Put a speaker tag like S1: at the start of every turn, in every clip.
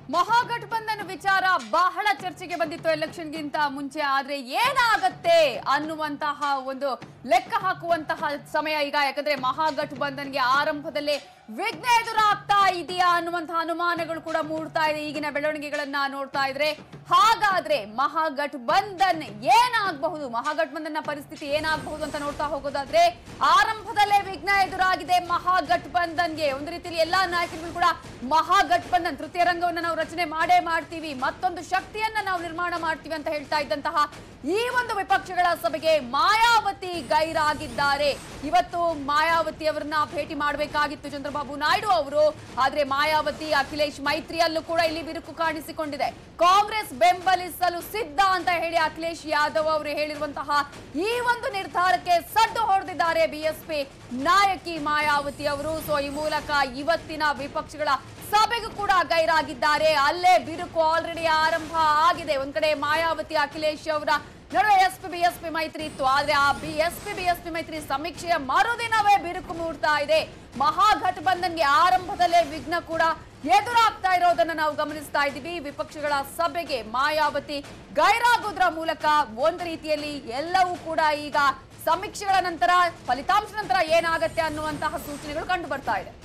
S1: ಮಹಾಗಠಬಂಧನ್ ವಿಚಾರ ಬಹಳ ಚರ್ಚೆಗೆ ಬಂದಿತ್ತು ಎಲೆಕ್ಷನ್ಗಿಂತ ಮುಂಚೆ ಆದ್ರೆ ಏನಾಗತ್ತೆ ಅನ್ನುವಂತಹ ಒಂದು ಲೆಕ್ಕ ಹಾಕುವಂತಹ ಸಮಯ ಈಗ ಯಾಕಂದ್ರೆ ಮಹಾಗಠಬಂಧನ್ಗೆ ಆರಂಭದಲ್ಲೇ ವಿಘ್ನ ಎದುರಾಗ್ತಾ ಇದೆಯಾ ಅನ್ನುವಂತಹ ಅನುಮಾನಗಳು ಕೂಡ ಮೂಡ್ತಾ ಇದೆ ಈಗಿನ ಬೆಳವಣಿಗೆಗಳನ್ನ ನೋಡ್ತಾ ಇದ್ರೆ ಹಾಗಾದ್ರೆ ಮಹಾಗಠಬಂಧನ್ ಏನಾಗಬಹುದು ಮಹಾಗಠಬಂಧನ್ನ ಪರಿಸ್ಥಿತಿ ಏನಾಗಬಹುದು ಅಂತ ನೋಡ್ತಾ ಹೋಗೋದಾದ್ರೆ ಆರಂಭದಲ್ಲೇ ವಿಘ್ನ ಎದುರಾಗಿದೆ ಮಹಾಗಠಬಂಧನ್ಗೆ ಒಂದು ರೀತಿಯಲ್ಲಿ ಎಲ್ಲಾ ನಾಯಕರುಗಳು ಕೂಡ ಮಹಾಗಠಬಂಧನ್ ತೃತೀಯ ರಂಗವನ್ನ ನಾವು ರಚನೆ ಮಾಡೇ ಮಾಡ್ತೀವಿ ಮತ್ತೊಂದು ಶಕ್ತಿಯನ್ನ ನಾವು ನಿರ್ಮಾಣ ಮಾಡ್ತೀವಿ ಅಂತ ಹೇಳ್ತಾ ಇದ್ದಂತಹ ಈ ಒಂದು ವಿಪಕ್ಷಗಳ ಸಭೆಗೆ ಮಾಯಾವತಿ ಗೈರಾಗಿದ್ದಾರೆ ಇವತ್ತು ಮಾಯಾವತಿ ಅವರನ್ನ ಭೇಟಿ ಮಾಡಬೇಕಾಗಿತ್ತು ಚಂದ್ರಬಾಬು ನಾಯ್ಡು ಅವರು ಆದ್ರೆ ಮಾಯಾವತಿ ಅಖಿಲೇಶ್ ಮೈತ್ರಿಯಲ್ಲೂ ಕೂಡ ಇಲ್ಲಿ ಬಿರುಕು ಕಾಣಿಸಿಕೊಂಡಿದೆ ಕಾಂಗ್ರೆಸ್ ಬೆಂಬಲಿಸಲು ಸಿದ್ಧ ಅಂತ ಹೇಳಿ ಅಖಿಲೇಶ್ ಯಾದವ್ ಅವರು ಹೇಳಿರುವಂತಹ ಈ ಒಂದು ನಿರ್ಧಾರಕ್ಕೆ ಸಡ್ಡು ಹೊಡೆದಿದ್ದಾರೆ ಬಿಎಸ್ಪಿ ನಾಯಕಿ ಮಾಯಾವತಿ ಅವರು ಸೊ ಈ ಮೂಲಕ ಇವತ್ತಿನ ವಿಪಕ್ಷಗಳ ಸಭೆಗೂ ಕೂಡ ಗೈರಾಗಿದ್ದಾರೆ ಅಲ್ಲೇ ಬಿರುಕು ಆಲ್ರೆಡಿ ಆರಂಭ ಆಗಿದೆ ಒಂದ್ ಕಡೆ ಮಾಯಾವತಿ ಅಖಿಲೇಶ್ ಅವರ ನಡುವೆ ಎಸ್ ಪಿ ಬಿಎಸ್ಪಿ ಮೈತ್ರಿ ಇತ್ತು ಆದ್ರೆ ಆ ಬಿಎಸ್ಪಿ ಬಿಎಸ್ಪಿ ಮೈತ್ರಿ ಸಮೀಕ್ಷೆಯ ಮರುದಿನವೇ ಬಿರುಕು ಮೂಡ್ತಾ ಇದೆ ಮಹಾಗಠಬಂಧನ್ಗೆ ಆರಂಭದಲ್ಲೇ ವಿಘ್ನ ಕೂಡ ಎದುರಾಗ್ತಾ ಇರೋದನ್ನ ನಾವು ಗಮನಿಸ್ತಾ ಇದ್ದೀವಿ ವಿಪಕ್ಷಗಳ ಸಭೆಗೆ ಮಾಯಾವತಿ ಗೈರಾಗೋದ್ರ ಮೂಲಕ ಒಂದು ರೀತಿಯಲ್ಲಿ ಎಲ್ಲವೂ ಕೂಡ ಈಗ ಸಮೀಕ್ಷೆಗಳ ನಂತರ ಫಲಿತಾಂಶ ನಂತರ ಏನಾಗತ್ತೆ ಅನ್ನುವಂತಹ ಸೂಚನೆಗಳು ಕಂಡು ಬರ್ತಾ ಇದೆ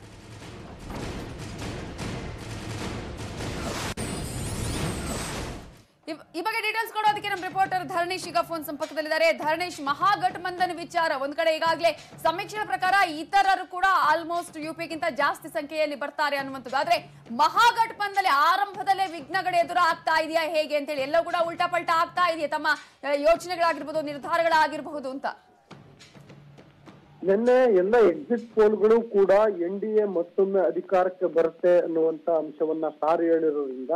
S1: ಇವ್- ಈ ಬಗ್ಗೆ ಡೀಟೇಲ್ಸ್ ಕೊಡೋದಕ್ಕೆ ನಮ್ಮ ರಿಪೋರ್ಟರ್ ಧರಣೇಶ್ ಈಗ ಫೋನ್ ಸಂಪರ್ಕದಲ್ಲಿದ್ದಾರೆ ಧರಣೇಶ್ ಮಹಾಗಠಬಂಧನ್ ವಿಚಾರ ಒಂದ್ ಕಡೆ ಈಗಾಗಲೇ ಸಮೀಕ್ಷೆಯ ಪ್ರಕಾರ ಇತರರು ಕೂಡ ಆಲ್ಮೋಸ್ಟ್ ಯುಪಿಗಿಂತ ಜಾಸ್ತಿ ಸಂಖ್ಯೆಯಲ್ಲಿ ಬರ್ತಾರೆ ಅನ್ನುವಂಥದ್ದು ಆದ್ರೆ ಮಹಾಗಠಬಂಧನ್ ಆರಂಭದಲ್ಲೇ ವಿಘ್ನಗಳು ಎದುರು ಆಗ್ತಾ ಇದೆಯಾ ಹೇಗೆ ಅಂತ ಹೇಳಿ ಎಲ್ಲವೂ ಕೂಡ ಉಲ್ಟಾ ಪಲ್ಟಾ ಆಗ್ತಾ ಇದೆಯಾ ತಮ್ಮ ಆ, ಯೋಚನೆಗಳಾಗಿರ್ಬೋದು ನಿರ್ಧಾರಗಳಾಗಿರಬಹುದು ಅಂತ
S2: ನಿನ್ನೆ ಎಲ್ಲ ಎಕ್ಸಿಟ್ ಪೋಲ್ಗಳು ಕೂಡ ಎನ್ ಡಿ ಎ ಮತ್ತೊಮ್ಮೆ ಅಧಿಕಾರಕ್ಕೆ ಬರುತ್ತೆ ಅನ್ನುವಂತ ಅಂಶವನ್ನ ಸಾರಿ ಹೇಳಿರೋದ್ರಿಂದ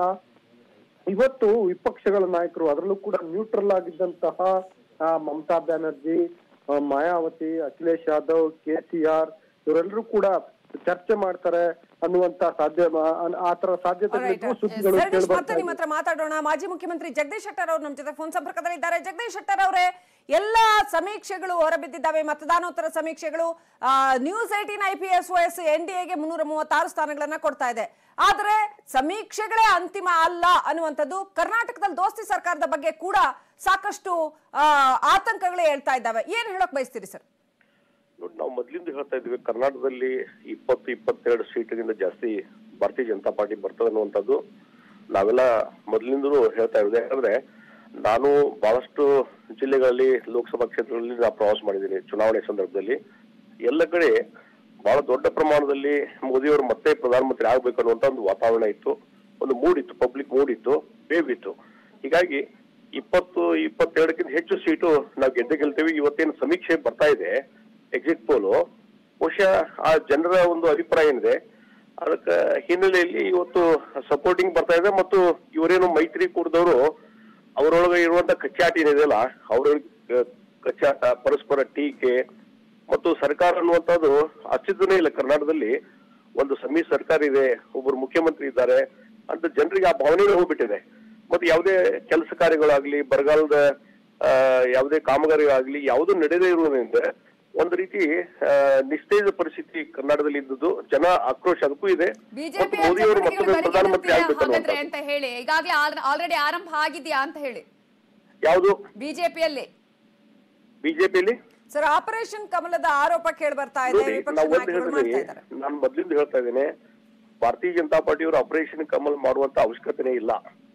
S2: ಇವತ್ತು ವಿಪಕ್ಷಗಳ ನಾಯಕರು ಅದರಲ್ಲೂ ಕೂಡ ನ್ಯೂಟ್ರಲ್ ಆಗಿದ್ದಂತಹ ಆ, ಮಮತಾ ಬ್ಯಾನರ್ಜಿ ಆ, Mayawati Akhilesh Yadav K C R ಇವರೆಲ್ಲರೂ ಕೂಡ ಚರ್ಚೆ ಮಾಡ್ತಾರೆ ಅನ್ನುವಂತ ಸಾಧ್ಯ ಆ- ಆ ತರ ಸಾಧ್ಯತೆಗಳಿಗೂ ಸುದ್ದಿಗಳು
S3: ಸರಣೀಶ್
S2: ಕೇಳಿ
S3: ಮತ್ತೆ ನಿಮ್ಮ ಹತ್ರ ಮಾತಾಡೋಣ ಮಾಜಿ ಮುಖ್ಯಮಂತ್ರಿ ಜಗದೀಶ್ ಶೆಟ್ಟರ್ ಅವರು ನಮ್ಮ ಜೊತೆ ಫೋನ್ ಸಂಪರ್ಕದಲ್ಲಿದ್ದಾರೆ ಜಗದೀಶ್ ಶೆಟ್ಟರ್ ಅವರೇ ಎಲ್ಲ ಸಮೀಕ್ಷೆಗಳು ಹೊರಬಿದ್ದಿದ್ದಾವೆ ಮತದಾನೋತ್ತರ ಸಮೀಕ್ಷೆಗಳು ಆ, news eighteen I P S S ಎನ್ ಡಿ ಎಗೆ ಮುನ್ನೂರ ಮೂವತ್ತಾರು ಸ್ಥಾನಗಳನ್ನ ಕೊಡ್ತಾ ಇದೆ ಆದ್ರೆ ಸಮೀಕ್ಷೆಗಳೇ ಅಂತಿಮ ಅಲ್ಲ ಅನ್ನುವಂಥದ್ದು ಕರ್ನಾಟಕದಲ್ಲಿ ದೋಸ್ತಿ ಸರ್ಕಾರದ ಬಗ್ಗೆ ಕೂಡ ಸಾಕಷ್ಟು ಆ, ಆತಂಕಗಳೇ ಹೇಳ್ತಾ ಇದ್ದಾವೆ ಏನ್ ಹೇಳಕ್ ಬಯಸ್ತೀರಿ ಸರ್
S4: ನೋಡಿ ನಾವು ಮೊದ್ಲಿಂದ ಹೇಳ್ತಾ ಇದ್ವಿ ಕರ್ನಾಟಕದಲ್ಲಿ ಇಪ್ಪತ್ತು ಇಪ್ಪತ್ತೆರಡು ಸೀಟಿಗಿಂತ ಜಾಸ್ತಿ ಭಾರತೀಯ ಜನತಾ ಪಾರ್ಟಿ ಬರ್ತದೆ ಅನ್ನುವಂಥದ್ದು ನಾವೆಲ್ಲ ಮೊದಲಿಂದಲೂ ಹೇಳ್ತಾ ಇರೋದು ಯಾಕಂದ್ರೆ ನಾನು ಬಹಳಷ್ಟು ಜಿಲ್ಲೆಗಳಲ್ಲಿ ಲೋಕಸಭಾ ಕ್ಷೇತ್ರಗಳಲ್ಲಿ ನಾನು ಪ್ರವಾಸ ಮಾಡಿದ್ದೀನಿ ಚುನಾವಣೆ ಸಂದರ್ಭದಲ್ಲಿ ಎಲ್ಲ ಕಡೆ ಬಹಳ ದೊಡ್ಡ ಪ್ರಮಾಣದಲ್ಲಿ ಮೋದಿಯವರು ಮತ್ತೆ ಪ್ರಧಾನಮಂತ್ರಿ ಆಗ್ಬೇಕು ಅನ್ನುವಂತ ಒಂದು ವಾತಾವರಣ ಇತ್ತು ಒಂದು ಮೂಡ್ ಇತ್ತು ಪಬ್ಲಿಕ್ ಮೂಡ್ ಇತ್ತು ಬೇವ್ ಇತ್ತು ಹೀಗಾಗಿ ಇಪ್ಪತ್ತು ಇಪ್ಪತ್ತೆರಡಕ್ಕಿಂತ ಹೆಚ್ಚು ಸೀಟು ನಾವು ಗೆದ್ದೆ ಗೆಲ್ತೇವೆ ಇವತ್ತೇನು ಸಮೀಕ್ಷೆ ಬರ್ತಾ ಇದೆ ಎಕ್ಸಿಟ್ ಪೋಲು ಬಹುಶಃ ಆ ಜನರ ಒಂದು ಅಭಿಪ್ರಾಯ ಏನಿದೆ ಅದಕ್ಕೆ ಹಿನ್ನೆಲೆಯಲ್ಲಿ ಇವತ್ತು ಸಪೋರ್ಟಿಂಗ್ ಬರ್ತಾ ಇದೆ ಮತ್ತು ಇವರೇನು ಮೈತ್ರಿ ಕೂಡಿದವರು ಅವರೊಳಗೆ ಇರುವಂತ ಕಚ್ಚಾಟ ಏನಿದೆಯಲ್ಲ ಅವರ ಕಚ್ಚಾಟ ಪರಸ್ಪರ ಟೀಕೆ ಮತ್ತು ಸರ್ಕಾರ ಅನ್ನುವಂಥದ್ದು ಅಸ್ತಿತ್ವನೇ ಇಲ್ಲ ಕರ್ನಾಟಕದಲ್ಲಿ ಒಂದು ಸಮ್ಮಿಶ್ರ ಸರ್ಕಾರ ಇದೆ ಒಬ್ಬರು ಮುಖ್ಯಮಂತ್ರಿ ಇದ್ದಾರೆ ಅಂತ ಜನರಿಗೆ ಆ ಭಾವನೆ ಹೋಗ್ಬಿಟ್ಟಿದೆ ಮತ್ತೆ ಯಾವುದೇ ಕೆಲಸ ಕಾರ್ಯಗಳಾಗ್ಲಿ ಬರಗಾಲದ ಆ, ಯಾವುದೇ ಕಾಮಗಾರಿಗಳಾಗ್ಲಿ ಯಾವುದು ನಡೆದೇ ಇರುವುದರಿಂದ ಒಂದು ರೀತಿ ಆ, ನಿಸ್ತೇಜ ಪರಿಸ್ಥಿತಿ ಕರ್ನಾಟಕದಲ್ಲಿ ಇದ್ದದ್ದು ಜನ ಆಕ್ರೋಶ ಅದಕ್ಕೂ ಇದೆ
S1: ಬಿಜೆಪಿ
S4: ಮತ್ತು ಮೋದಿಯವರು ಮತ್ತೊಮ್ಮೆ ಪ್ರಧಾನಮಂತ್ರಿ ಆಗ್ಬೇಕು
S1: ಹಾಗಾದ್ರೆ
S4: ಅನ್ನುವಂಥದ್ದು
S1: ಅಂತ ಹೇಳಿ ಈಗಾಗಲೇ ಆಲ್ರೆಡಿ ಆರಂಭ ಆಗಿದೆಯಾ ಅಂತ ಹೇಳಿ
S4: ಯಾವುದು
S1: ಬಿಜೆಪಿಯಲ್ಲಿ
S4: ಬಿಜೆಪಿಯಲ್ಲಿ
S3: ಸರ್ ಆಪರೇಷನ್ ಕಮಲದ ಆರೋಪ ಕೇಳಿ ಬರ್ತಾ ಇದೆ
S4: ನೋಡಿ
S3: ವಿಪಕ್ಷ
S4: ನಾವು ಒಂದು
S3: ನಾಯಕರು ಮಾಡ್ತಾ
S4: ಹೇಳಿದ್ವಿ
S3: ಇದ್ದಾರೆ
S4: ನಾನು ಮೊದ್ಲಿಂದ ಹೇಳ್ತಾ ಇದ್ದೇನೆ ಭಾರತೀಯ ಜನತಾ ಪಾರ್ಟಿಯವರು ಆಪರೇಷನ್ ಕಮಲ್ ಮಾಡುವಂತ ಅವಶ್ಯಕತೆನೇ ಇಲ್ಲ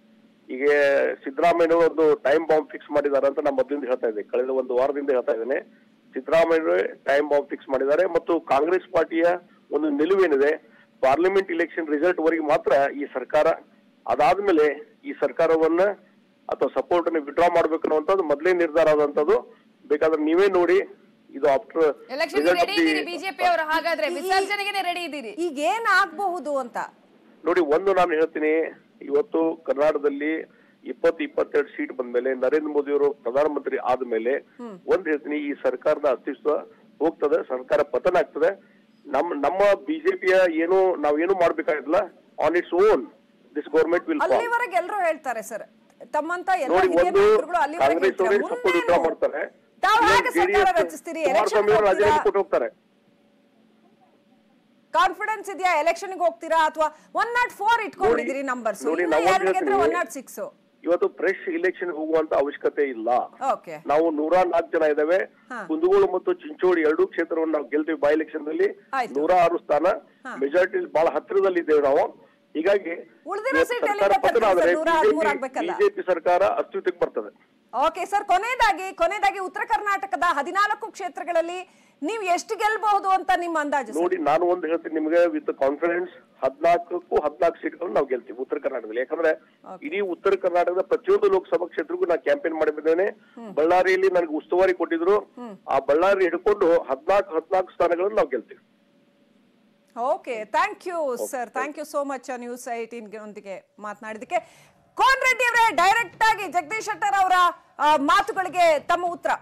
S4: ಈಗ ಸಿದ್ದರಾಮಯ್ಯ ಒಂದು ಟೈಮ್ ಬಾಂಬ್ ಫಿಕ್ಸ್ ಮಾಡಿದ್ದಾರೆ ಅಂತ ನಾನು ಮೊದಲಿಂದ ಹೇಳ್ತಾ ಇದ್ದೆ ಕಳೆದ ಒಂದು ವಾರದಿಂದ ಹೇಳ್ತಾ ಇದ್ದೇನೆ ಸಿದ್ದರಾಮಯ್ಯ ಟೈಮ್ ಬಾಂಬ್ ಫಿಕ್ಸ್ ಮಾಡಿದ್ದಾರೆ ಮತ್ತು ಕಾಂಗ್ರೆಸ್ ಪಾರ್ಟಿಯ ಒಂದು ನಿಲುವೇನಿದೆ ಪಾರ್ಲಿಮೆಂಟ್ ಇಲೆಕ್ಷನ್ ರಿಸಲ್ಟ್ ವರೆಗೆ ಮಾತ್ರ ಈ ಸರ್ಕಾರ ಅದಾದ್ಮೇಲೆ ಈ ಸರ್ಕಾರವನ್ನ ಅಥವಾ ಸಪೋರ್ಟ್ ಅನ್ನು ವಿಡ್ರಾ ಮಾಡ್ಬೇಕು ಅನ್ನುವಂಥದ್ದು ಮೊದಲೇ ನಿರ್ಧಾರ ಆದಂತದ್ದು ಬೇಕಾದ್ರೆ ನೀವೇ ನೋಡಿ ಇದು ಆಫ್ಟರ್
S1: ಎಲೆಕ್ಷನ್ ರೆಡಿ ಇದ್ದೀರಿ ಬಿಜೆಪಿ ಅವರು ಹಾಗಾದ್ರೆ ವಿಸರ್ಜನೆಗೆ ರೆಡಿ ಇದ್ದೀರಿ
S3: ಈಗ ಏನ್ ಆಗ್ಬಹುದು ಅಂತ
S4: ನೋಡಿ ಒಂದು ನಾನು ಹೇಳ್ತೀನಿ ಇವತ್ತು ಕರ್ನಾಟಕದಲ್ಲಿ ಇಪ್ಪತ್ತು ಇಪ್ಪತ್ತೆರಡು ಸೀಟ್ ಬಂದ್ಮೇಲೆ ನರೇಂದ್ರ ಮೋದಿ ಅವರು ಪ್ರಧಾನಮಂತ್ರಿ ಆದ್ಮೇಲೆ ಒಂದ್ ಹೇಳ್ತೀನಿ ಈ ಸರ್ಕಾರದ ಅಸ್ತಿತ್ವ ಹೋಗ್ತದೆ ಸರ್ಕಾರ ಪತನ ಆಗ್ತದೆ ನಮ್ಮ ನಮ್ಮ ಬಿಜೆಪಿಯ ಏನು ನಾವೇನು ಮಾಡ್ಬೇಕಾಗಿಲ್ಲ on its own this government will
S3: ಅಲ್ಲಿವರೆಗೆ ಎಲ್ಲರೂ ಹೇಳ್ತಾರೆ ಸರ್ ತಮ್ಮಂತ ಎಲ್ಲ
S4: ನೋಡಿ
S3: ಹಿರಿಯ
S4: ಒಂದು
S3: ನಾಯಕರುಗಳು ಅಲ್ಲಿವರೆಗೆ
S4: ಕಾಂಗ್ರೆಸ್ ಅವರೇ
S3: ಹೇಳ್ತಾರೆ.
S4: ಸಪೋರ್ಟ್ ವಿಡ್ರಾ
S3: ಮುಂದೇನು?
S4: ಮಾಡ್ತಾರೆ
S3: ತಾವು ಹೇಗೆ
S4: ಇನ್ನೊಂದು
S3: ಸರ್ಕಾರ
S4: JDS
S3: ರಚಿಸ್ತೀರಿ ಎಲೆಕ್ಷನ್
S4: ಕುಮಾರಸ್ವಾಮಿ ಅವರು ರಾಜೀನಾಮೆ ಕೊಟ್ಟು ಹೋಗ್ತಾರೆ
S3: ಕಾನ್ಫಿಡೆನ್ಸ್ ಇದೆಯಾ ಎಲೆಕ್ಷನ್ ಹೋಗ್ತೀರಾ ಅಥವಾ ಒನ್ ನಾಟ್ ಫೋರ್ ಇಟ್ಕೊಂಡಿದ್ದೀರಿ ನಂಬರ್ಸ್
S4: ನೋಡಿ,
S3: ಇನ್ನು
S4: ನಾವು
S3: ಎರಡು ಗೆದ್ರೆ
S4: ಹೇಳ್ತೀವಿ.
S3: ಒನ್ ನಾಟ್ ಸಿಕ್ಸ್
S4: ಇವತ್ತು ಫ್ರೆಶ್ ಇಲೆಕ್ಷನ್ ಹೋಗುವಂತ ಅವಶ್ಯಕತೆ ಇಲ್ಲ
S3: ಓಕೆ
S4: ನಾವು ನೂರ ನಾಲ್ಕು ಜನ ಇದಾವೆ
S3: ಹಾ.
S4: ಕುಂದಗೋಳ ಮತ್ತು ಚಿಂಚೋಳಿ ಎರಡೂ ಕ್ಷೇತ್ರವನ್ನು ನಾವು ಗೆಲ್ತೀವಿ ಬೈ ಎಲೆಕ್ಷನ್ ನಲ್ಲಿ
S3: ಆಯ್ತು.
S4: ನೂರ ಆರು ಸ್ಥಾನ ಮೆಜಾರಿಟಿ ಬಹಳ ಹತ್ತಿರದಲ್ಲಿ ಇದ್ದೇವೆ ನಾವು ಹೀಗಾಗಿ
S3: ಉಳ್ದಿರೋ
S4: ಇವತ್ತು
S3: seat ಎಲ್ಲಿಂದ
S4: ಸರ್ಕಾರ ಪತನ
S3: ತರ್ತೀರಿ
S4: ಆದ್ರೆ
S3: ಸರ್? ನೂರ ಹದಿಮೂರು ಆಗ್ಬೇಕಲ್ಲ?
S4: ಬಿಜೆಪಿ ಸರ್ಕಾರ ಅಸ್ತಿತ್ವಕ್ಕೆ ಬರ್ತದೆ
S3: ಓಕೆ ಸರ್ ಕೊನೆಯದಾಗಿ ಕೊನೆಯದಾಗಿ ಉತ್ತರ ಕರ್ನಾಟಕದ ಹದಿನಾಲ್ಕು ಕ್ಷೇತ್ರಗಳಲ್ಲಿ ನೀವು ಎಷ್ಟು ಗೆಲ್ಬಹುದು ಅಂತ ನಿಮ್ಮ ಅಂದಾಜು ಸರ್?
S4: ನೋಡಿ ನಾನು ಒಂದು ಹೇಳ್ತೀನಿ ನಿಮಗೆ ವಿತ್ ಕಾನ್ಫಿಡೆನ್ಸ್ ಹದಿನಾಲ್ಕಕ್ಕೂ ಹದಿನಾಲ್ಕು ಸೀಟ್ಗಳನ್ನು ನಾವು ಗೆಲ್ತೀವಿ ಉತ್ತರ ಕರ್ನಾಟಕದಲ್ಲಿ ಯಾಕಂದ್ರೆ ಇಡೀ ಉತ್ತರ ಕರ್ನಾಟಕದ ಪ್ರತಿಯೊಂದು ಲೋಕಸಭಾ ಕ್ಷೇತ್ರಕ್ಕೂ ನಾನು ಕ್ಯಾಂಪೇನ್ ಮಾಡಿ ಬಂದೇನೆ ಬಳ್ಳಾರಿಯಲ್ಲಿ ನನಗೆ ಉಸ್ತುವಾರಿ ಕೊಟ್ಟಿದ್ರು ಆ ಬಳ್ಳಾರಿ ಹಿಡ್ಕೊಂಡು ಹದಿನಾಲ್ಕು ಹದಿನಾಲ್ಕು ಸ್ಥಾನಗಳನ್ನು ನಾವು ಗೆಲ್ತೀವಿ
S3: okay thank you sir thank you so much news eighteen ಒಂದಿಗೆ ಮಾತನಾಡಿದಕ್ಕೆ ಕೋನ್ ರೆಡ್ಡಿ ಅವರೇ ಡೈರೆಕ್ಟ್ ಆಗಿ ಜಗದೀಶ್ ಶೆಟ್ಟರ್ ಅವರ ಆ, ಮಾತುಗಳಿಗೆ ತಮ್ಮ ಉತ್ತರ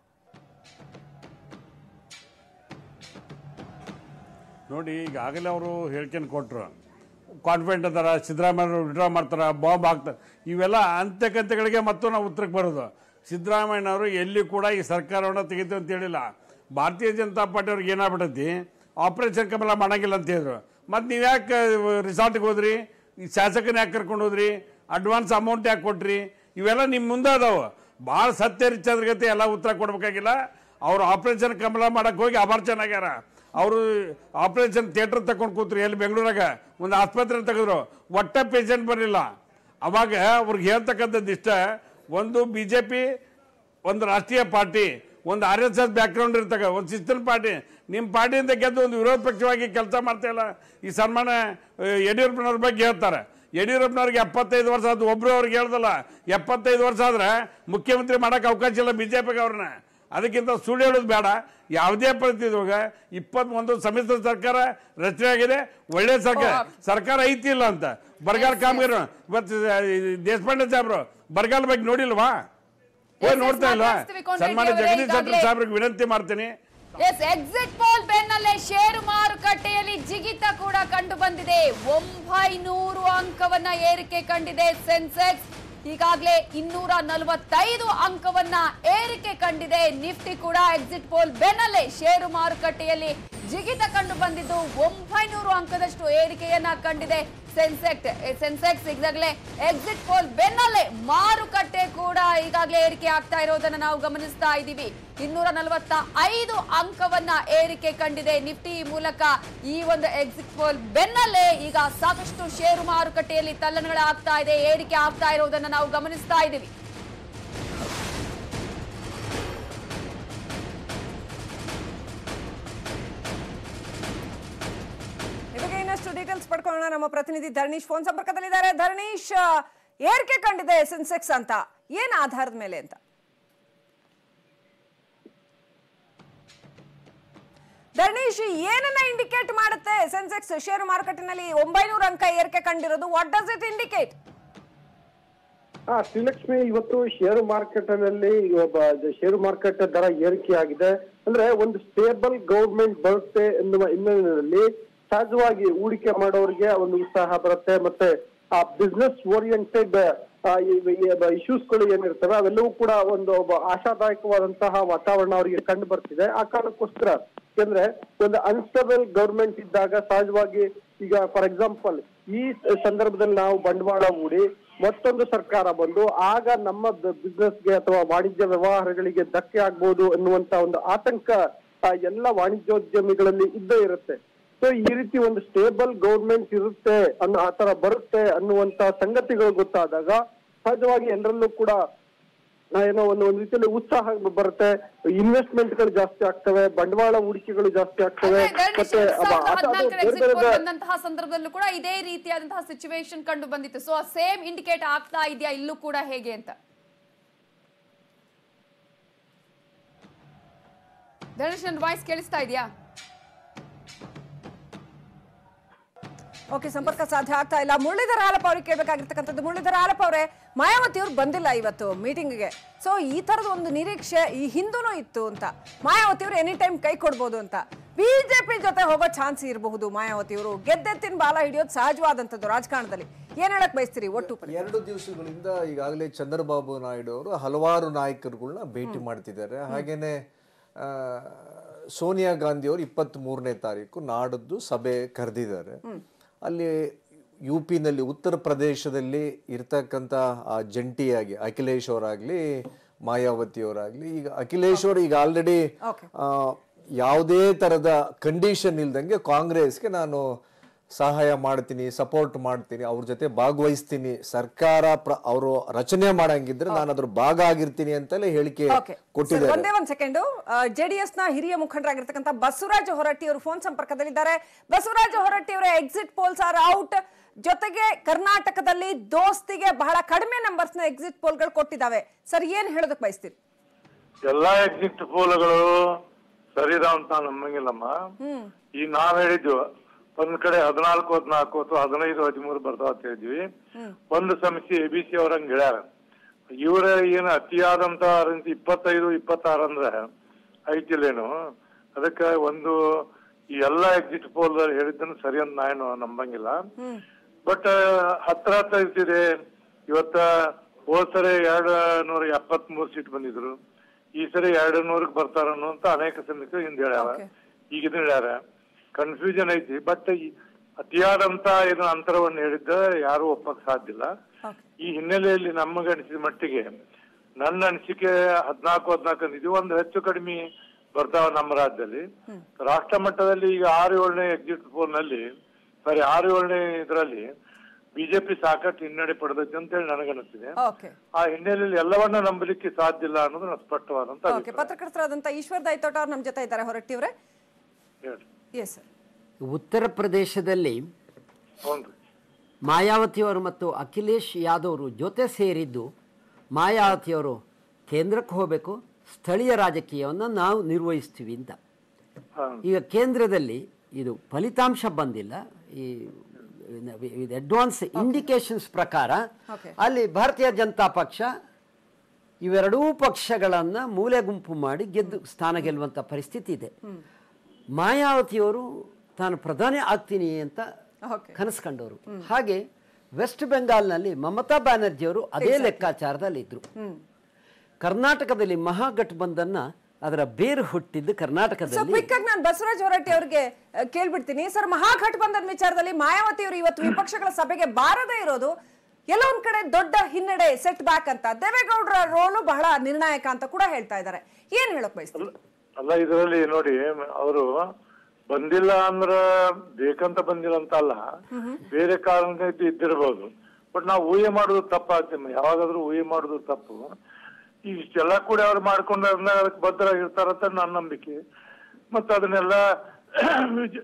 S5: ನೋಡಿ ಈಗಾಗಲೇ ಅವರು ಹೇಳಿಕೆಯನ್ನು ಕೊಟ್ಟರು ಕಾನ್ಫಿಡೆಂಟ್ ಅದಾರ ಸಿದ್ದರಾಮಯ್ಯ ವಿಡ್ರಾ ಮಾಡ್ತಾರೆ ಬಾಂಬ್ ಹಾಕ್ತಾರೆ ಇವೆಲ್ಲ ಅಂತ್ಯಕಂತ್ಯಗಳಿಗೆ ಮತ್ತು ನಾವು ಉತ್ತರಕ್ಕೆ ಬರೋದು ಸಿದ್ದರಾಮಯ್ಯನವರು ಎಲ್ಲಿ ಕೂಡ ಈ ಸರ್ಕಾರವನ್ನು ತೆಗಿತು ಅಂತ ಹೇಳಿಲ್ಲ ಭಾರತೀಯ ಜನತಾ ಪಾರ್ಟಿ ಅವ್ರಿಗೆ ಏನಾಗ್ಬಿಟ್ಟೈತಿ ಆಪರೇಷನ್ ಕಮಲ ಮಾಡಂಗಿಲ್ಲ ಅಂತ ಹೇಳಿದ್ರು ಮತ್ತು ನೀವು ಯಾಕೆ ರಿಸಾರ್ಟ್ಗೆ ಹೋದ್ರಿ ಈ ಶಾಸಕನ ಯಾಕೆ ಕರ್ಕೊಂಡು ಹೋದ್ರಿ ಅಡ್ವಾನ್ಸ್ ಅಮೌಂಟ್ ಯಾಕೆ ಕೊಟ್ರಿ ಇವೆಲ್ಲ ನಿಮ್ಮ ಮುಂದೆ ಅದಾವೆ ಭಾಳ ಸತ್ಯ ರಿಚಂದ್ರಗತಿ ಎಲ್ಲ ಉತ್ತರ ಕೊಡ್ಬೇಕಾಗಿಲ್ಲ ಅವ್ರು ಆಪರೇಷನ್ ಕಮಲ ಮಾಡಕ್ಕೆ ಹೋಗಿ ಅಪಾರ ಚೆನ್ನಾಗ್ಯಾರ ಅವರು ಆಪರೇಷನ್ ಥಿಯೇಟರ್ ತಗೊಂಡು ಕೂತ್ರು ಎಲ್ಲಿ ಬೆಂಗಳೂರಾಗ ಒಂದು ಆಸ್ಪತ್ರೆ ತೆಗೆದ್ರು ಒಟ್ಟ ಪೇಷಂಟ್ ಬರಲಿಲ್ಲ ಅವಾಗ ಅವ್ರಿಗೆ ಹೇಳ್ತಕ್ಕಂಥದ್ದು ಇಷ್ಟ ಒಂದು ಬಿ ಜೆ ಪಿ ಒಂದು ರಾಷ್ಟ್ರೀಯ ಪಾರ್ಟಿ ಒಂದು ಆರ್ ಎಸ್ ಎಸ್ ಬ್ಯಾಕ್ಗ್ರೌಂಡ್ ಇರ್ತಕ್ಕ ಒಂದು ಸಿಸ್ಟಮ್ ಪಾರ್ಟಿ ನಿಮ್ಮ ಪಾರ್ಟಿಯಿಂದ ಗೆದ್ದು ಒಂದು ವಿರೋಧ ಪಕ್ಷವಾಗಿ ಕೆಲಸ ಮಾಡ್ತಾಯಿಲ್ಲ ಈ ಸನ್ಮಾನ ಆ, ಯಡಿಯೂರಪ್ಪನವ್ರ ಬಗ್ಗೆ ಹೇಳ್ತಾರೆ ಯಡಿಯೂರಪ್ಪನವ್ರಿಗೆ ಎಪ್ಪತ್ತೈದು ವರ್ಷ ಆದ ಒಬ್ರು ಅವ್ರಿಗೆ ಹೇಳ್ದಲ್ಲ ಎಪ್ಪತ್ತೈದು ವರ್ಷ ಆದ್ರೆ ಮುಖ್ಯಮಂತ್ರಿ ಮಾಡೋಕೆ ಅವಕಾಶ ಇಲ್ಲ ಬಿ ಜೆ ಪಿಗೆ ಅವ್ರನ್ನ ಅದಕ್ಕಿಂತ ಸುಳ್ಳು ಹೇಳೋದು ಬೇಡ ಯಾವುದೇ ಪರಿಸ್ಥಿತಿ ಇಪ್ಪತ್ತೊಂದು ಸಮ್ಮಿಶ್ರ ಸರ್ಕಾರ ರಚನೆ ಆಗಿದೆ ಒಳ್ಳೆ ಸರ್ಕಾರ ಸರ್ಕಾರ ಐತಿ ಇಲ್ಲ ಅಂತ ಬರಗಾಲ ಕಾಮಗಾರಿ ಇವತ್ತು ದೇಶಪಾಂಡೆ ಸಾಹೇಬ್ರು ಬರಗಾಲ ಬಗ್ಗೆ ನೋಡಿಲ್ವಾ ಹೋಗಿ
S1: yes,
S5: ನೋಡ್ತಾ ಇಲ್ವಾ
S1: ಮಾತಾಡ್ಸ್ತೀವಿ, ಕೊಂಡ್ರೆ
S5: ಸನ್ಮಾನ್ಯ
S1: ಅವರೇ
S5: ಜಗದೀಶ್ ಶೆಟ್ಟರ್
S1: ಈಗಾಗ್ಲೇ-
S5: ಸಾಹೇಬ್ರಿಗೆ ವಿನಂತಿ ಮಾಡ್ತೀನಿ
S1: ಎಸ್ ಎಕ್ಸಿಟ್ ಪೋಲ್ ಬೆನ್ನಲ್ಲೇ ಷೇರು ಮಾರುಕಟ್ಟೆಯಲ್ಲಿ ಜಿಗಿತ ಕೂಡ ಕಂಡು ಬಂದಿದೆ ಒಂಬೈನೂರು ಅಂಕವನ್ನ ಏರಿಕೆ ಕಂಡಿದೆ ಸೆನ್ಸೆಕ್ಸ್ ಈಗಾಗಲೇ ಇನ್ನೂರ ನಲವತ್ತೈದು ಅಂಕವನ್ನ ಏರಿಕೆ ಕಂಡಿದೆ ನಿಫ್ಟಿ ಕೂಡ ಎಕ್ಸಿಟ್ ಪೋಲ್ ಬೆನ್ನಲ್ಲೇ ಷೇರು ಮಾರುಕಟ್ಟೆಯಲ್ಲಿ ಜಿಗಿತ ಕಂಡು ಬಂದಿದ್ದು ಒಂಬೈನೂರು ಅಂಕದಷ್ಟು ಏರಿಕೆಯನ್ನ ಕಂಡಿದೆ ಸೆನ್ಸೆಕ್ಟ್ ಸೆನ್ಸೆಕ್ಸ್ ಈಗಾಗಲೇ ಎಕ್ಸಿಟ್ ಪೋಲ್ ಬೆನ್ನಲ್ಲೇ ಮಾರುಕಟ್ಟೆ ಕೂಡ ಈಗಾಗಲೇ ಏರಿಕೆ ಆಗ್ತಾ ಇರೋದನ್ನ ನಾವು ಗಮನಿಸ್ತಾ ಇದ್ದೀವಿ ಇನ್ನೂರ ನಲವತ್ತ ಐದು ಅಂಕವನ್ನ ಏರಿಕೆ ಕಂಡಿದೆ ನಿಫ್ಟಿ ಮೂಲಕ ಈ ಒಂದು ಎಕ್ಸಿಟ್ ಪೋಲ್ ಬೆನ್ನಲ್ಲೇ ಈಗ ಸಾಕಷ್ಟು ಷೇರು ಮಾರುಕಟ್ಟೆಯಲ್ಲಿ ತಲ್ಲಣಗಳಾಗ್ತಾ ಇದೆ ಏರಿಕೆ ಆಗ್ತಾ ಇರೋದನ್ನ ನಾವು ಗಮನಿಸ್ತಾ ಇದ್ದೀವಿ
S3: ಇವಾಗ ಇನ್ನಷ್ಟು ಡೀಟೇಲ್ಸ್ ಪಡ್ಕೊಳ್ಳೋಣ ನಮ್ಮ ಪ್ರತಿನಿಧಿ ಧರಣೀಶ್ ಫೋನ್ ಸಂಪರ್ಕದಲ್ಲಿದ್ದಾರೆ ಧರಣೀಶ್ ಆ, ಏರಿಕೆ ಕಂಡಿದೆ ಸೆನ್ಸೆಕ್ಸ್ ಅಂತ ಏನ್ ಆಧಾರದ ಮೇಲೆ ಅಂತ ಧರಣೀಶ್ ಏನನ್ನ ಇಂಡಿಕೇಟ್ ಮಾಡುತ್ತೆ ಸೆನ್ಸೆಕ್ಸ್ ಷೇರು ಮಾರುಕಟ್ಟೆನಲ್ಲಿ ಒಂಬೈನೂರು ಅಂಕ ಏರಿಕೆ ಕಂಡಿರೋದು ವಾಟ್ ಡಸ್ ಇಟ್ ಇಂಡಿಕೇಟ್
S2: ಆ ಶ್ರೀಲಕ್ಷ್ಮಿ ಇವತ್ತು ಷೇರು ಮಾರ್ಕೆಟ್ನಲ್ಲಿ ಒಬ್ಬ ಷೇರು ಮಾರ್ಕೆಟ್ ದರ ಏರಿಕೆ ಆಗಿದೆ ಅಂದ್ರೆ ಒಂದು ಸ್ಟೇಬಲ್ ಗೌರ್ಮೆಂಟ್ ಬರುತ್ತೆ ಎನ್ನುವ ಹಿನ್ನೆಲೆಯಲ್ಲಿ ಸಹಜವಾಗಿ ಹೂಡಿಕೆ ಮಾಡೋರಿಗೆ ಒಂದು ಉತ್ಸಾಹ ಬರುತ್ತೆ ಮತ್ತೆ ಆ ಬಿಸ್ನೆಸ್ ಓರಿಯೆಂಟೆಡ್ ಇಶ್ಯೂಸ್ ಗಳು ಏನಿರ್ತವೆ ಅವೆಲ್ಲವೂ ಕೂಡ ಒಂದು ಒಬ್ಬ ಆಶಾದಾಯಕವಾದಂತಹ ವಾತಾವರಣ ಅವರಿಗೆ ಕಂಡು ಬರ್ತಿದೆ ಆ ಕಾರಣಕ್ಕೋಸ್ಕರ ಯಾಕಂದ್ರೆ ಒಂದು ಅನ್ಸ್ಟೇಬಲ್ ಗೌರ್ಮೆಂಟ್ ಇದ್ದಾಗ ಸಹಜವಾಗಿ ಈಗ ಫಾರ್ ಎಕ್ಸಾಂಪಲ್ ಈ ಸಂದರ್ಭದಲ್ಲಿ ನಾವು ಬಂಡವಾಳ ಹೂಡಿ ಮತ್ತೊಂದು ಸರ್ಕಾರ ಬಂದು ಆಗ ನಮ್ಮ ಬಿಸ್ನೆಸ್ಗೆ ಅಥವಾ ವಾಣಿಜ್ಯ ವ್ಯವಹಾರಗಳಿಗೆ ಧಕ್ಕೆ ಆಗ್ಬೋದು ಅನ್ನುವಂತ ಒಂದು ಆತಂಕ ಆ, ಎಲ್ಲ ವಾಣಿಜ್ಯೋದ್ಯಮಿಗಳಲ್ಲಿ ಇದ್ದೇ ಇರುತ್ತೆ ಸೊ ಈ ರೀತಿ ಒಂದು ಸ್ಟೇಬಲ್ ಗೌರ್ಮೆಂಟ್ ಇರುತ್ತೆ ಅನ್ನೋ ಆತರ ಬರುತ್ತೆ ಅನ್ನುವಂತ ಸಂಗತಿಗಳು ಗೊತ್ತಾದಾಗ ಸಹಜವಾಗಿ ಎಲ್ಲರಲ್ಲೂ ಕೂಡ ಆ, ಏನೋ ಒಂದು ಒಂದು ರೀತಿಯಲ್ಲಿ ಉತ್ಸಾಹ ಬರುತ್ತೆ ಇನ್ವೆಸ್ಟ್ಮೆಂಟ್ ಗಳು ಜಾಸ್ತಿ ಆಗ್ತವೆ ಬಂಡವಾಳ ಹೂಡಿಕೆಗಳು ಜಾಸ್ತಿ ಆಗ್ತವೆ
S1: ಅಂದ್ರೆ ಧರಣೀಶ್
S2: ಮತ್ತೆ
S1: ಎರಡ್
S2: ಅವ-
S1: ಸಾವಿರದ
S2: ಅದು- ಅದು
S1: ಹದಿನಾಲ್ಕರ
S2: ಬೇರೆ
S1: exit
S2: ಬೇರೆ
S1: poll ಬಂದಂತಹ ಸಂದರ್ಭದಲ್ಲೂ ಕೂಡ ಇದೇ ರೀತಿಯಾದಂತಹ ಸಿಚುವೇಶನ್ ಕಂಡು ಬಂದಿತ್ತು ಸೊ ಸೇಮ್ ಇಂಡಿಕೇಟ್ ಆಗ್ತಾ ಇದೆಯಾ ಇಲ್ಲೂ ಕೂಡ ಹೇಗೆ ಅಂತ ಧನುಷ್ ನನ್ನ ವಾಯ್ಸ್ ಕೇಳಿಸ್ತಾ ಇದೆಯಾ
S3: ಓಕೆ ಸಂಪರ್ಕ ಸಾಧ್ಯ ಆಗ್ತಾ ಇಲ್ಲ ಮುರಳೀಧರ ಹಾಲಪ್ಪ ಅವ್ರಿಗೆ ಕೇಳಬೇಕಾಗಿರ್ತಕ್ಕಂಥದ್ದು ಮುರಳೀಧರ ಹಾಲಪ್ಪ ಅವರೇ ಮಾಯಾವತಿ ಅವ್ರು ಬಂದಿಲ್ಲ ಇವತ್ತು ಮೀಟಿಂಗ್ಗೆ ಸೊ ಈ ತರದ ಒಂದು ನಿರೀಕ್ಷೆ ಈ ಹಿಂದೂನು ಇತ್ತು ಅಂತ ಮಾಯಾವತಿ ಅವರು ಎನಿ ಟೈಮ್ ಕೈ ಕೊಡ್ಬೋದು ಅಂತ ಬಿಜೆಪಿ ಜೊತೆ ಹೋಗೋ ಚಾನ್ಸ್ ಇರಬಹುದು ಮಾಯಾವತಿ ಅವರು ಗೆದ್ದೆತ್ತಿನ ಬಾಲ ಹಿಡಿಯೋದು ಸಹಜವಾದಂಥದ್ದು ರಾಜಕಾರಣದಲ್ಲಿ ಏನ್ ಹೇಳಕ್ ಬಯಸ್ತೀರಿ ಒಟ್ಟು ಪರಿ?
S6: ಎರಡು ದಿವಸಗಳಿಂದ ಈಗಾಗಲೇ ಚಂದ್ರಬಾಬು ನಾಯ್ಡು ಅವರು ಹಲವಾರು ನಾಯಕರುಗಳನ್ನ ಭೇಟಿ ಮಾಡ್ತಿದ್ದಾರೆ ಹಾಗೇನೆ ಆ, ಸೋನಿಯಾ ಗಾಂಧಿ ಅವರು ಇಪ್ಪತ್ತ್ ಮೂರನೇ ತಾರೀಕು ನಾಡದ್ದು ಸಭೆ ಕರೆದಿದ್ದಾರೆ ಅಲ್ಲಿ ಯು ಪಿನಲ್ಲಿ ಉತ್ತರ ಪ್ರದೇಶದಲ್ಲಿ ಇರ್ತಕ್ಕಂಥ ಆ ಜಂಟಿಯಾಗಿ ಅಖಿಲೇಶ್ ಅವರಾಗ್ಲಿ ಮಾಯಾವತಿ ಅವರಾಗ್ಲಿ ಈಗ ಅಖಿಲೇಶ್ ಅವರು ಈಗ ಆಲ್ರೆಡಿ ಯಾವುದೇ ತರದ ಕಂಡೀಷನ್ ಇಲ್ದಂಗೆ ಕಾಂಗ್ರೆಸ್ಗೆ ನಾನು ಸಹಾಯ ಮಾಡ್ತೀನಿ ಸಪೋರ್ಟ್ ಮಾಡ್ತೀನಿ ಅವ್ರ ಜೊತೆ ಭಾಗವಹಿಸ್ತೀನಿ ಸರ್ಕಾರ ಪ್ರ ಅವರು ರಚನೆ ಮಾಡಂಗಿದ್ರೆ ನಾನು ಅದ್ರ ಭಾಗ ಆಗಿರ್ತೀನಿ ಅಂತಲೇ ಹೇಳಿಕೆ
S3: ಓಕೆ
S6: ಕೊಟ್ಟಿದ್ದಾರೆ
S3: ಒಂದೇ ಒಂದ್ ಸೆಕೆಂಡ್ ಜೆಡಿಎಸ್ ನ ಹಿರಿಯ ಮುಖಂಡರಾಗಿರ್ತಕ್ಕಂಥ ಬಸವರಾಜ ಹೊರಟ್ಟಿ ಅವರು ಫೋನ್ ಸಂಪರ್ಕದಲ್ಲಿದ್ದಾರೆ ಬಸವರಾಜ ಹೊರಟ್ಟಿ ಅವರ ಎಕ್ಸಿಟ್ ಪೋಲ್ಸ್ ಆರ್ ಔಟ್ ಜೊತೆಗೆ ಕರ್ನಾಟಕದಲ್ಲಿ ದೋಸ್ತಿಗೆ ಬಹಳ ಕಡಿಮೆ ನಂಬರ್ಸ್ ನ ಎಕ್ಸಿಟ್ ಪೋಲ್ಗಳು ಕೊಟ್ಟಿದ್ದಾವೆ ಸರ್ ಏನ್ ಹೇಳೋದಕ್ಕೆ ಬಯಸ್ತೀರಿ
S7: ಎಲ್ಲಾ ಎಕ್ಸಿಟ್ ಪೋಲ್ಗಳು ಸರಿದ ಅಂತ ನಮ್ಮಂಗಿಲ್ಲಮ್ಮ ಈ ನಾವ್ ಹೇಳಿದ್ವು ಒಂದ್ ಕಡೆ ಹದಿನಾಲ್ಕು ಹದಿನಾಲ್ಕು ಅಥವಾ ಹದಿನೈದು ಹದಿಮೂರು ಬರ್ತಾವ ಅಂತ ಹೇಳಿದ್ವಿ ಒಂದು ಸಮಸ್ಯೆ ಎ ಬಿ ಸಿ ಅವ್ರಂಗ್ ಹೇಳ್ಯಾರ ಇವರ ಏನು ಅತಿಯಾದಂತ ರೇಂಜ್ ಇಪ್ಪತ್ತೈದು ಇಪ್ಪತ್ತಾರು ಅಂದ್ರೆ ಐತಿಲ್ಲೇನು ಅದಕ್ಕೆ ಒಂದು ಈ ಎಲ್ಲಾ ಎಕ್ಸಿಟ್ ಪೋಲ್ ಹೇಳಿದ್ದನ್ನು ಸರಿ ಅಂತ ನಾನು ನಂಬಂಗಿಲ್ಲ ಬಟ್ ಹತ್ರ ಹತ್ರ ಇರ್ತಿದೆ ಇವತ್ತ ಹೋದ್ ಸರಿ ಎರಡು ನೂರ ಎಪ್ಪತ್ತ್ ಮೂರು ಸೀಟ್ ಬಂದಿದ್ರು ಈ ಸರಿ ಎರಡು ನೂರಕ್ಕೆ ಬರ್ತಾರ ಅನ್ನುವಂತ ಅನೇಕ ಸಮೀಕ್ಷೆ ಹಿಂದೆ ಹೇಳ್ಯಾರ ಈಗ ಇದನ್ನ ಹೇಳ್ಯಾರ ಕನ್ಫ್ಯೂಷನ್ ಐತಿ ಬಟ್ ಅತಿಯಾದಂತ ಏನು ಅಂತರವನ್ನು ಹೇಳಿದ್ದ ಯಾರು ಒಪ್ಪಕ್ ಸಾಧ್ಯ ಇಲ್ಲ ಈ ಹಿನ್ನೆಲೆಯಲ್ಲಿ ನಮಗೆ ಅನಿಸಿದ ಮಟ್ಟಿಗೆ ನನ್ನ ಅನಿಸಿಕೆ ಹದ್ನಾಲ್ಕು ಹದ್ನಾಲ್ಕು ಅಂದಿದ್ವಿ ಒಂದು ಹೆಚ್ಚು ಕಡಿಮೆ ಬರ್ತಾವ ನಮ್ಮ ರಾಜ್ಯದಲ್ಲಿ ರಾಷ್ಟ್ರ ಮಟ್ಟದಲ್ಲಿ ಈಗ ಆರು ಏಳನೇ ಎಕ್ಸಿಟ್ ಪೋಲ್ ನಲ್ಲಿ ಸಾರಿ ಆರು ಏಳನೇ ಇದರಲ್ಲಿ ಬಿಜೆಪಿ ಸಾಕಷ್ಟು ಹಿನ್ನಡೆ ಪಡೆದೈತೆ ಅಂತ ಹೇಳಿ ನನಗನ್ನಿಸ್ತಿದೆ
S3: ಓಕೆ
S7: ಆ ಹಿನ್ನೆಲೆಯಲ್ಲಿ ಎಲ್ಲವನ್ನ ನಂಬಲಿಕ್ಕೆ ಸಾಧ್ಯ ಇಲ್ಲ ಅನ್ನೋದು ನನ್ನ ಸ್ಪಷ್ಟವಾದಂತ
S3: ಓಕೆ
S7: ಅಭಿಪ್ರಾಯ.
S3: ಪತ್ರಕರ್ತರಾದಂಥ ಈಶ್ವರ್ ದೈತೋಟ ಅವ್ರು ನಮ್ಮ ಜೊತೆ ಇದ್ದಾರೆ ಹೊರಟ್ಟಿ ಅವರೇ
S7: ಹೇಳ್ರಿ
S3: ಎಸ್ ಸರ್
S8: ಉತ್ತರ ಪ್ರದೇಶದಲ್ಲಿ
S7: ಹೌನ್ರಿ
S8: ಮಾಯಾವತಿಯವರು ಮತ್ತು ಅಖಿಲೇಶ್ ಯಾದವರು ಜೊತೆ ಸೇರಿದ್ದು ಮಾಯಾವತಿಯವರು ಕೇಂದ್ರಕ್ಕೆ ಹೋಗಬೇಕು ಸ್ಥಳೀಯ ರಾಜಕೀಯವನ್ನು ನಾವು ನಿರ್ವಹಿಸ್ತೀವಿ ಅಂತ
S7: ಹಾ
S8: ಈಗ ಕೇಂದ್ರದಲ್ಲಿ ಇದು ಫಲಿತಾಂಶ ಬಂದಿಲ್ಲ ಈ ಅಡ್ವಾನ್ಸ್ ಇಂಡಿಕೇಶನ್ಸ್ ಪ್ರಕಾರ
S3: Okay.
S8: ಅಲ್ಲಿ ಭಾರತೀಯ ಜನತಾ ಪಕ್ಷ ಇವೆರಡೂ ಪಕ್ಷಗಳನ್ನು ಮೂಲೆ ಗುಂಪು ಮಾಡಿ ಗೆದ್ದು ಸ್ಥಾನ ಗೆಲ್ಲುವಂಥ ಪರಿಸ್ಥಿತಿ ಇದೆ ಮಾಯಾವತಿಯವರು ತಾನು ಪ್ರಧಾನಿ ಆಗ್ತೀನಿ ಅಂತ
S3: ಓಕೆ
S8: ಕನಸು ಕಂಡವರು ಹಾಗೆ ವೆಸ್ಟ್ ಬೆಂಗಾಲ್ನಲ್ಲಿ ಮಮತಾ ಬ್ಯಾನರ್ಜಿಯವರು ಅದೇ ಲೆಕ್ಕಾಚಾರದಲ್ಲಿದ್ದರು ಕರ್ನಾಟಕದಲ್ಲಿ ಮಹಾಗಠಬಂಧನ್ನ ಅದರ ಬೇರು ಹುಟ್ಟಿದ್ದು
S3: ಸೊ
S8: ಕರ್ನಾಟಕದಲ್ಲಿ
S3: ಕ್ವಿಕ್ ಆಗಿ ನಾನು ಬಸವರಾಜ್ ಹೊರಟ್ಟಿ ಅವ್ರಿಗೆ ಅಹ್, ಕೇಳ್ಬಿಡ್ತೀನಿ ಸರ್ ಮಹಾಗಠಬಂಧನ್ ವಿಚಾರದಲ್ಲಿ ಮಾಯಾವತಿ ಅವರು ಇವತ್ತು ವಿಪಕ್ಷಗಳ ಸಭೆಗೆ ಬಾರದೇ ಇರೋದು ಎಲ್ಲೋ ಒಂದ್ ಕಡೆ ದೊಡ್ಡ ಹಿನ್ನಡೆ ಸೆಟ್ ಬ್ಯಾಕ್ ಅಂತ ದೇವೇಗೌಡರ ರೋಲು ಬಹಳ ನಿರ್ಣಾಯಕ ಅಂತ ಕೂಡ ಹೇಳ್ತಾ ಇದ್ದಾರೆ ಏನ್ ಹೇಳಕ್ ಬಯಸ್ತೀರಿ
S7: ಅಲ್ಲ ಇದರಲ್ಲಿ ನೋಡಿ ಅವರು ಬಂದಿಲ್ಲ ಅಂದ್ರ ಬೇಕಂತ ಬಂದಿಲ್ಲ ಅಂತ ಅಲ್ಲ ಬೇರೆ ಕಾರಣಕ್ಕೆ ಇದು ಇದ್ದಿರಬಹುದು ಬಟ್ ನಾವು ಊಹೆ ಮಾಡೋದು ತಪ್ಪಾಗ್ತದೆ ಯಾವಾಗಾದ್ರೂ ಊಹೆ ಮಾಡೋದು ತಪ್ಪು ಈ ಇಷ್ಟೆಲ್ಲ ಕೂಡ ಅವ್ರು ಮಾಡ್ಕೊಂಡು ಅದನ್ನ ಅದಕ್ಕೆ ಬದ್ಧರಾಗಿರ್ತಾರಂತ ನನ್ನ ನಂಬಿಕೆ ಮತ್ತೆ ಅದನ್ನೆಲ್ಲ ವಿಚ-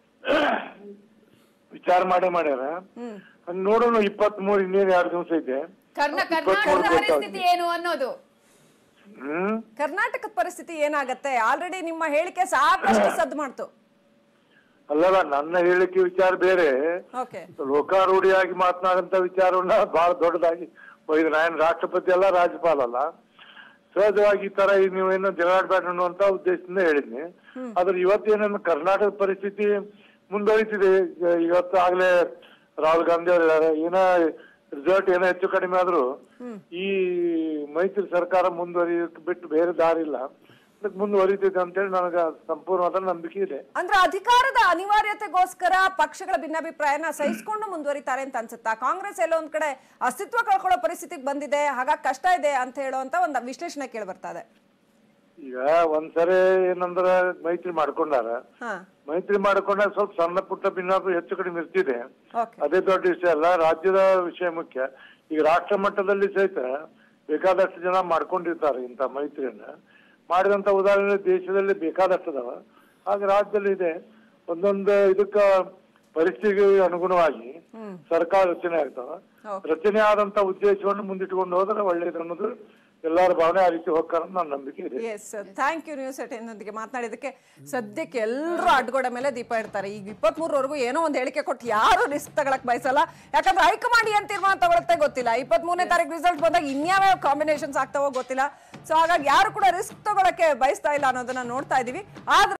S7: ವಿಚಾರ ಮಾಡೇ ಮಾಡ್ಯಾರ ಹಂಗ್ ನೋಡೋಣ ಇಪ್ಪತ್ತ್ ಮೂರು ಇನ್ನೇನು ಎರಡು ದಿವಸ ಐತೆ
S1: ಕರ್ನ
S7: ಇಪ್ಪತ್ಮೂರು
S1: ಕರ್ನಾಟಕದ
S7: ಗೊತ್ತಾಗ್ತದೆ.
S1: ಪರಿಸ್ಥಿತಿ ಏನು ಅನ್ನೋದು
S7: ಹ್ಮ್
S3: ಕರ್ನಾಟಕದ ಪರಿಸ್ಥಿತಿ ಏನಾಗತ್ತೆ ಆಲ್ರೆಡಿ ನಿಮ್ಮ ಹೇಳಿಕೆ ಸಾಕಷ್ಟು ಸದ್ದು ಮಾಡ್ತು
S7: ಅಲ್ಲಲ್ಲ ನನ್ನ ಹೇಳಿಕೆ ವಿಚಾರ ಬೇರೆ
S3: ಓಕೆ
S7: ಲೋಕಾರೂಢಿಯಾಗಿ ಮಾತನಾಡಂತ ವಿಚಾರವನ್ನ ಬಹಳ ದೊಡ್ಡದಾಗಿ ಒಯ್ದು ನಾನು ರಾಷ್ಟ್ರಪತಿ ಅಲ್ಲ ರಾಜ್ಯಪಾಲ ಅಲ್ಲ ಸಹಜವಾಗಿ ಈ ತರ ಈಗ ನೀವೇನು ಜಗಳಾಡ್ಬೇಡ ಅನ್ನುವಂತ ಉದ್ದೇಶದಿಂದ ಹೇಳಿದ್ನಿ ಆದ್ರೆ ಇವತ್ತೇನೇನು ಕರ್ನಾಟಕದ ಪರಿಸ್ಥಿತಿ ಮುಂದುವರಿತಿದೆ ಈಗ ಇವತ್ತು ಆಗ್ಲೇ ರಾಹುಲ್ ಗಾಂಧಿ ಅವರು ಹೇಳ್ಯಾರ ಏನ ರಿಸಲ್ಟ್ ಏನೋ ಹೆಚ್ಚು ಕಡಿಮೆ ಆದ್ರೂ ಈ ಮೈತ್ರಿ ಸರ್ಕಾರ ಮುಂದುವರಿಯಕ್ಕೆ ಬಿಟ್ಟು ಬೇರೆ ದಾರಿ ಇಲ್ಲ ಅದಕ್ಕೆ ಮುಂದುವರಿತಿದೆ ಅಂತೇಳಿ ನನಗೆ ಸಂಪೂರ್ಣವಾದ ನಂಬಿಕೆ ಇದೆ
S3: ಅಂದ್ರೆ ಅಧಿಕಾರದ ಅನಿವಾರ್ಯತೆಗೋಸ್ಕರ ಪಕ್ಷಗಳ ಭಿನ್ನಾಭಿಪ್ರಾಯನ ಸಹಿಸಿಕೊಂಡು ಮುಂದುವರಿತಾರೆ ಅಂತ ಅನ್ಸುತ್ತಾ ಕಾಂಗ್ರೆಸ್ ಎಲ್ಲೋ ಒಂದ್ ಕಡೆ ಅಸ್ತಿತ್ವ ಕಳ್ಕೊಳ್ಳೋ ಪರಿಸ್ಥಿತಿಗೆ ಬಂದಿದೆ ಹಾಗಾಗಿ ಕಷ್ಟ ಇದೆ ಅಂತ ಹೇಳುವಂತ ಒಂದು ವಿಶ್ಲೇಷಣೆ ಕೇಳಿ ಬರ್ತಾ ಇದೆ
S7: ಈಗ ಒಂದ್ಸರಿ ಏನಂದ್ರ ಮೈತ್ರಿ ಮಾಡ್ಕೊಂಡಾರ
S3: ಹಾ
S7: ಮೈತ್ರಿ ಮಾಡ್ಕೊಂಡಾಗ ಸ್ವಲ್ಪ ಸಣ್ಣ ಪುಟ್ಟ ಭಿನ್ನಾಪ ಹೆಚ್ಚು ಕಡಿಮೆ ಇರ್ತಿದೆ
S3: ಓಕೆ
S7: ಅದೇ ದೊಡ್ಡ ವಿಷಯ ಅಲ್ಲ ರಾಜ್ಯದ ವಿಷಯ ಮುಖ್ಯ ಈಗ ರಾಷ್ಟ್ರ ಮಟ್ಟದಲ್ಲಿ ಸಹಿತ ಬೇಕಾದಷ್ಟು ಜನ ಮಾಡ್ಕೊಂಡಿರ್ತಾರೆ ಇಂಥ ಮೈತ್ರಿಯನ್ನ ಮಾಡಿದಂತ ಉದಾಹರಣೆ ದೇಶದಲ್ಲಿ ಬೇಕಾದಷ್ಟು ಅದಾವ ಹಾಗೆ ರಾಜ್ಯದಲ್ಲಿ ಇದೆ ಒಂದೊಂದು ಇದಕ್ಕ ಪರಿಸ್ಥಿತಿಗೆ ಅನುಗುಣವಾಗಿ ಸರ್ಕಾರ ರಚನೆ ಆಗ್ತಾವ ರಚನೆ ಆದಂತ ಉದ್ದೇಶವನ್ನು ಮುಂದಿಟ್ಕೊಂಡು ಹೋದ್ರೆ ಒಳ್ಳೇದು ಅನ್ನೋದು ಎಲ್ಲರ ಭಾವನೆ ಆ ರೀತಿ ಹೋಗ್ತಾರ ನನ್ನ ನಂಬಿಕೆ ಇದೆ
S3: ಎಸ್ ಥ್ಯಾಂಕ್ ಯು ನ್ಯೂಸ್ ಏಟೀನ್ನೊಂದಿಗೆ ಮಾತನಾಡಿದಕ್ಕೆ ಸದ್ಯಕ್ಕೆ ಎಲ್ಲರೂ ಅಡ್ಗೋಡೆ ಮೇಲೆ ದೀಪ ಇಡ್ತಾರೆ ಈಗ ಇಪ್ಪತ್ಮೂರವರೆಗೂ ಏನೋ ಒಂದು ಹೇಳಿಕೆ ಕೊಟ್ಟು ಯಾರು ರಿಸ್ಕ್ ತಗೊಳಕ್ ಬಯಸಲ್ಲ ಯಾಕಂದ್ರೆ ಹೈಕಮಾಂಡ್ ಏನ್ ತೀರ್ಮಾನ ತಗೊಳುತ್ತೆ ಗೊತ್ತಿಲ್ಲ ಇಪ್ಪತ್ಮೂರನೇ ತಾರೀಕು ರಿಸಲ್ಟ್ ಬಂದಾಗ ಇನ್ಯಾವ್ಯಾವ ಕಾಂಬಿನೇಷನ್ಸ್ ಆಗ್ತಾವೋ ಗೊತ್ತಿಲ್ಲ ಸೊ ಹಾಗಾಗಿ ಯಾರು ಕೂಡ ರಿಸ್ಕ್ ತಗೊಳಕ್ಕೆ ಬಯಸ್ತಾ ಇಲ್ಲ ಅನ್ನೋದನ್ನ ನೋಡ್ತಾ ಇದೀವಿ ಆದ್ರೆ